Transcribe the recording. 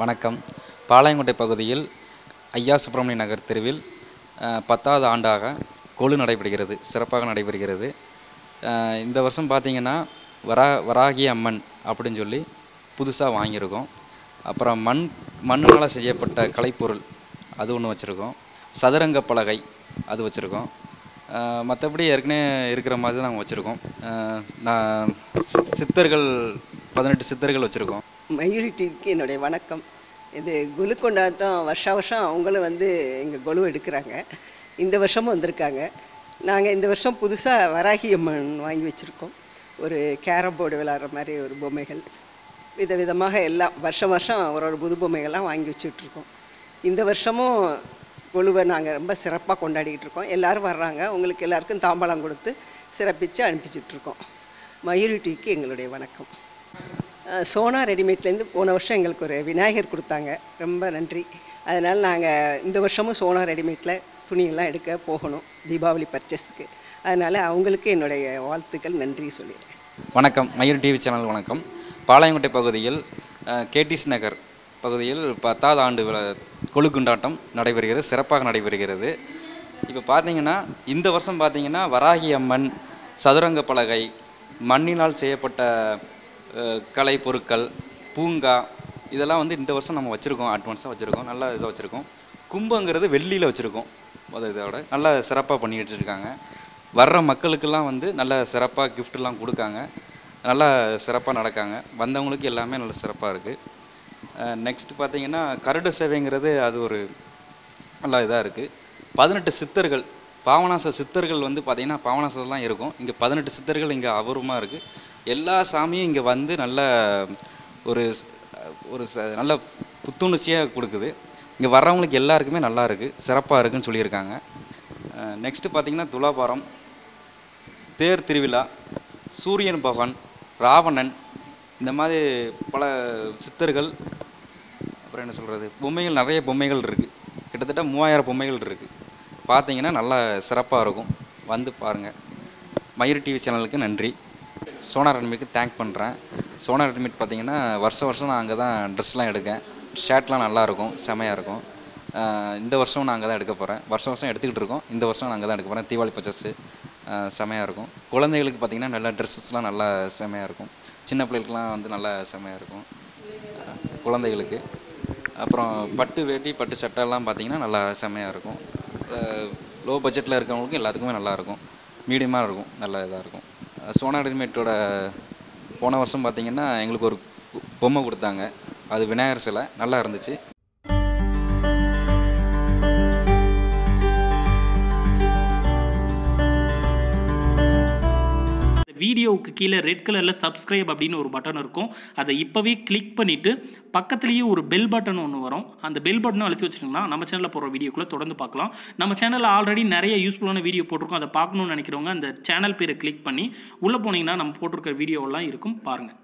வணக்கம் பாளையங்கோட்டை பகுதியில் ஐயா சுப்பிரமணிய நகர் தெருவில் அஹ், பத்தாவது ஆண்டாக கொலு நடைபெறுகிறது சிறப்பாக நடைபெறுகிறது அஹ், இந்த வருஷம் பார்த்திங்கன்னா வரா வராகி அம்மன் அப்படின்னு சொல்லி புதுசாக வாங்கியிருக்கோம் அப்புறம் மண் மண்ணால் செய்யப்பட்ட கலைப்பொருள் அது ஒன்று வச்சுருக்கோம் சதுரங்க பலகை அது வச்சுருக்கோம் மற்றபடி ஏற்கனவே இருக்கிற மாதிரி தான் நாங்கள் வச்சுருக்கோம் நான் சி- சித்தர்கள் பதினெட்டு சித்தர்கள் வச்சுருக்கோம் மயூரிட்டிக்கு என்னுடைய வணக்கம் இது குலு கொண்டாட்டம் வருஷா வருஷம் அவங்களும் வந்து எங்கள் கொலு எடுக்கிறாங்க இந்த வருஷமும் வந்திருக்காங்க நாங்கள் இந்த வருஷம் புதுசாக வராகி அம்மன் வாங்கி வச்சுருக்கோம் ஒரு கேரம் போர்டு விளாட்ற மாதிரி ஒரு பொம்மைகள் விதவிதமாக எல்லாம் வருஷம் வருஷம் ஒரு ஒரு புது பொம்மைகள்லாம் வாங்கி வச்சுட்ருக்கோம் இந்த வருஷமும் கொலுவை நாங்கள் ரொம்ப சிறப்பாக கொண்டாடிக்கிட்டு இருக்கோம் எல்லோரும் வர்றாங்க உங்களுக்கு எல்லாருக்கும் தாம்பாளம் கொடுத்து சிறப்பித்து அனுப்பிச்சிட்ருக்கோம் மயூரிட்டிக்கு எங்களுடைய வணக்கம் அஹ் சோனா ரெடிமேட்லேருந்து போன வருஷம் எங்களுக்கு ஒரு விநாயகர் கொடுத்தாங்க ரொம்ப நன்றி அதனால் நாங்கள் இந்த வருஷமும் சோனா ரெடிமேட்டில் துணியெல்லாம் எடுக்க போகணும் தீபாவளி பர்ச்சேஸ்க்கு அதனால் அவங்களுக்கு என்னுடைய வாழ்த்துக்கள் நன்றி சொல்லிடுறேன் வணக்கம் மயூர் டிவி சேனல் வணக்கம் பாளையங்கோட்டை பகுதியில் கேடிஸ் நகர் பகுதியில் பத்தாவது ஆண்டு விழா கொழு கொண்டாட்டம் நடைபெறுகிறது சிறப்பாக நடைபெறுகிறது இப்போ பார்த்தீங்கன்னா இந்த வருஷம் பார்த்தீங்கன்னா வராகி அம்மன் சதுரங்க பலகை மண்ணினால் செய்யப்பட்ட அஹ், கலை பொருட்கள் பூங்கா இதெல்லாம் வந்து இந்த வருஷம் நம்ம வச்சுருக்கோம் அட்வான்ஸாக வச்சுருக்கோம் நல்லா இதாக வச்சுருக்கோம் கும்பங்கிறது வெள்ளியில் வச்சுருக்கோம் அது இதோட நல்லா சிறப்பாக பண்ணி வச்சுருக்காங்க வர்ற மக்களுக்கெல்லாம் வந்து நல்ல சிறப்பாக கிஃப்ட்லாம் கொடுக்காங்க நல்லா சிறப்பாக நடக்காங்க வந்தவங்களுக்கு எல்லாமே நல்ல சிறப்பாக இருக்குது நெக்ஸ்ட் பார்த்தீங்கன்னா கருட சேவைங்கிறது அது ஒரு நல்லா இதாக இருக்குது பதினெட்டு சித்தர்கள் பாவனாச சித்தர்கள் வந்து பார்த்திங்கன்னா பாவனாசத்தில் தான் இருக்கும் இங்கே பதினெட்டு சித்தர்கள் இங்கே அபூர்வமாக இருக்குது எல்லா சாமியும் இங்கே வந்து நல்ல ஒரு ஸ்- ஒரு ச நல்ல புத்துணர்ச்சியாக கொடுக்குது இங்கே வர்றவங்களுக்கு எல்லாருக்குமே நல்லா இருக்குது சிறப்பாக இருக்குன்னு சொல்லியிருக்காங்க நெக்ஸ்ட்டு பார்த்திங்கன்னா துலாபாரம் தேர் திருவிழா சூரியன் பகவான் ராவணன் இந்த மாதிரி பல சித்தர்கள் அப்புறம் என்ன சொல்கிறது பொம்மைகள் நிறைய பொம்மைகள் இருக்குது கிட்டத்தட்ட மூவாயிரம் பொம்மைகள் இருக்குது பார்த்தீங்கன்னா நல்லா சிறப்பாக இருக்கும் வந்து பாருங்கள் மயூர் டிவி சேனலுக்கு நன்றி சோனா ரெட்மிக்கு தேங்க் பண்ணுறேன் சோனா ரெட்மிட் பார்த்தீங்கன்னா வருஷம் வருஷம் நான் அங்கே தான் ட்ரெஸ்லாம் எடுக்கேன் ஷர்ட்லாம் நல்லாயிருக்கும் செமையாக இருக்கும் ஆஹ் இந்த வருஷம் நான் அங்கே தான் எடுக்க போகிறேன் வருஷம் வருஷம் எடுத்துக்கிட்டு இருக்கோம் இந்த வருஷம் நான் அங்கே தான் எடுக்க போகிறேன் தீபாவளி பர்ச்சேஸு செமையாக இருக்கும் குழந்தைகளுக்கு பார்த்தீங்கன்னா நல்லா ட்ரெஸ்ஸஸ்லாம் நல்லா செமையாக இருக்கும் சின்ன பிள்ளைகளுக்குலாம் வந்து நல்லா செமையாக இருக்கும் ஆஹ் குழந்தைகளுக்கு அப்புறம் பட்டு வேட்டி பட்டு சட்டைலாம் பார்த்தீங்கன்னா நல்லா செமையாக இருக்கும் லோ பட்ஜெட்டில் இருக்கிறவங்களுக்கும் எல்லாத்துக்குமே நல்லா இருக்கும் மீடியமாக இருக்கும் நல்ல இதாக இருக்கும் அஹ் சோனா ரெடிமேட்டோட போன வருஷம் பார்த்தீங்கன்னா எங்களுக்கு ஒரு பொம்மை கொடுத்தாங்க அது விநாயகர் சிலை நல்லா இருந்துச்சு இந்த வீடியோவுக்கு கீழே ரெட் கலரில் சப்ஸ்கிரைப் அப்படின்னு ஒரு பட்டன் இருக்கும் அதை இப்போவே கிளிக் பண்ணிவிட்டு பக்கத்துலேயே ஒரு பெல் பட்டன் ஒன்று வரும் அந்த பெல் பட்டனும் அழுத்தி வச்சிட்டிங்கன்னா நம்ம சேனலில் போடுற வீடியோக்குள்ளே தொடர்ந்து பார்க்கலாம் நம்ம சேனலில் ஆல்ரெடி நிறைய யூஸ்ஃபுல்லான வீடியோ போட்டிருக்கோம் அதை பார்க்கணும்னு நினைக்கிறவங்க அந்த சேனல் பேரை கிளிக் பண்ணி உள்ளே போனீங்கன்னா நம்ம போட்டிருக்க வீடியோவெல்லாம் இருக்கும் பாருங்கள்